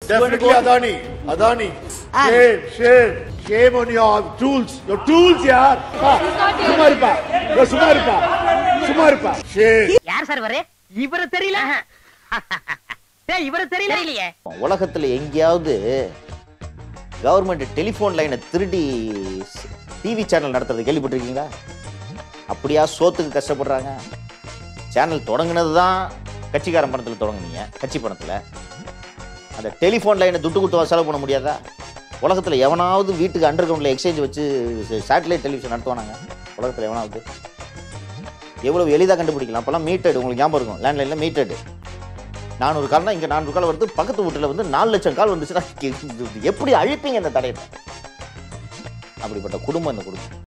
Definitely Adani. Adani. And- Shame, shame. Shame on your tools. Your tools, yaar. Ha, சும்மா இருப்பா. இதோ சும்மா இருப்பா. சும்மா இருப்பா. Shame. யார் சார் வரு இவரை தெரியல டேய் இவரை தெரியல தெரியலையே உலகத்துல எங்கேயாவது கவர்மெண்ட் டெலிஃபோன் லைனை திருடி டிவி சேனல் நடத்துறது கேள்விப்பட்டிருக்கீங்களா அப்படியா சோத்துக்கு கஷ்டப்படுறாங்க சேனல் தொடங்குனது தான் கட்சிக்காரன் பணத்தில் தொடங்குனீங்க கட்சி பணத்தில் அந்த டெலிஃபோன் லைனை துட்டு கொடுத்து செலவு பண்ண முடியாதா உலகத்தில் எவனாவது வீட்டுக்கு அண்டர் கிரவுண்டில் எக்ஸ்சேஞ்ச் வச்சு சேட்டலைட் டெலிவிஷன் நடத்துவானாங்க உலகத்தில் எவனாவது எவ்வளவு எளிதாக கண்டுபிடிக்கலாம் அப்போல்லாம் மீட்டட் உங்களுக்கு ஞாபகம் இருக்கும் லேண்ட்லைனில் மீட்டட் நானூறு கால்னா இங்கே நானூறு கால் வருது பக்கத்து வீட்டில் வந்து நாலு லட்சம் கால் வந்துச்சுன்னா எப்படி அழிப்பீங்க இந்த தடையத்தை அப்படிப்பட்ட குடும்பம் இந்த குடும்பம்